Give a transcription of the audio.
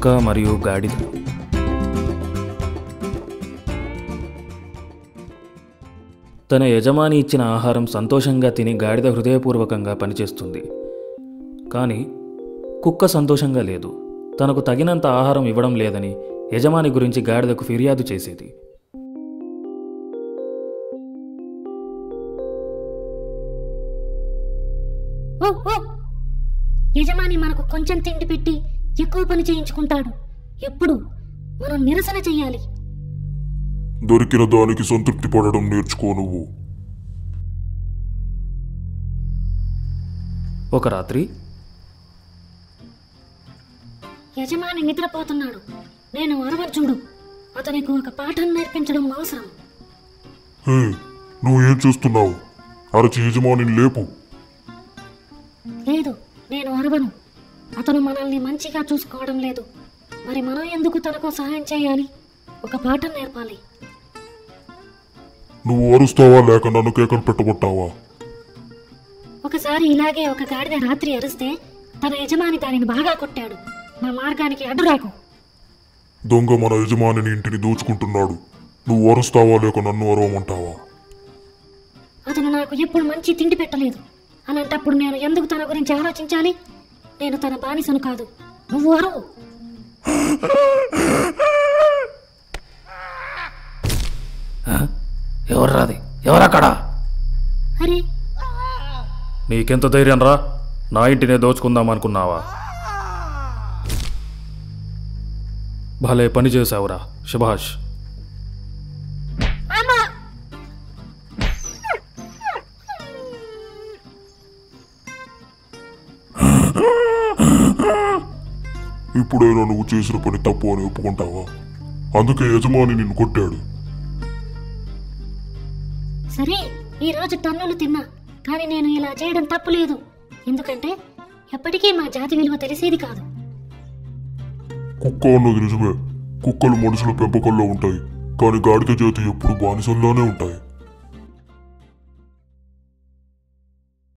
కుక్క మరియు గాడిద తన యజమాని ఇచ్చిన ఆహారం సంతోషంగా తిని గాడిద హృదయపూర్వకంగా పనిచేస్తుంది కానీ కుక్క సంతోషంగా లేదు తనకు తగినంత ఆహారం ఇవ్వడం లేదని యజమాని గురించి గాడిదకు ఫిర్యాదు చేసేది ఓ ఓ యజమాని మనకు కొంచెం తిండి పెట్టి ఎక్కువ పని చేయించుకుంటాడు ఎప్పుడు మనం నిరసన చెయ్యాలి దొరికిన దానికి సంతృప్తి పడడం నేర్చుకో నువ్వు ఒక రాత్రి యజమాని నిద్రపోతున్నాడు నేను అరవచ్చుడు అతనికి ఒక పాఠం నేర్పించడం అవసరం హే నువ్వేం చేస్తున్నావు అరచి యజమానిని లేపు లేదు నేను అరవను అతను మనల్ని మంచిగా చూసుకోవడం లేదు మరి మనం ఎందుకు తనకు సహాయం చేయాలి ఒక పాఠం నేర్పాలి నువ్వు అరుస్తావా లేక నన్ను కేకలు పెట్టబట్టావా ఒకసారి ఇలాగే ఒక గాడిద రాత్రి అరిస్తే తన యజమాని దానిని బాగా కొట్టాడు నా మార్గానికి అడ్డురాకు దొంగ మన యజమానిని ఇంటిని దోచుకుంటున్నాడు నువ్వు అరుస్తావా లేక నన్ను అరవమంటావా అతను నాకు ఎప్పుడు మంచి తిండి పెట్టలేదు అలాంటప్పుడు నేను ఎందుకు తన గురించి ఆలోచించాలి నేను తన బానిసను కాదు నువ్వు అరువు ఎవర్రాది ఎవరక్కడా అరే నీకెంత ధైర్యం రా నా ఇంటినే దోచుకుందాం అనుకున్నావా భలే పని చేశావురా శభాష్ అమ్మా ఇప్పుడైనా నువ్వు చేసిన పని తప్పు అని ఒప్పుకుంటావా అందుకే యజమాని నిన్ను కొట్టాడు సరే ఈ రోజు టన్నులు తిన్నా కానీ నేను ఇలా చేయడం తప్పులేదు ఎందుకంటే ఎప్పటికీ మా జాతి విలువ తెలిసేది కాదు కుక్క అన్నది నిజమే కుక్కలు మనుషుల పెంపకంలో ఉంటాయి కానీ గాడిద జాతి ఎప్పుడు బానిసల్లోనే ఉంటాయి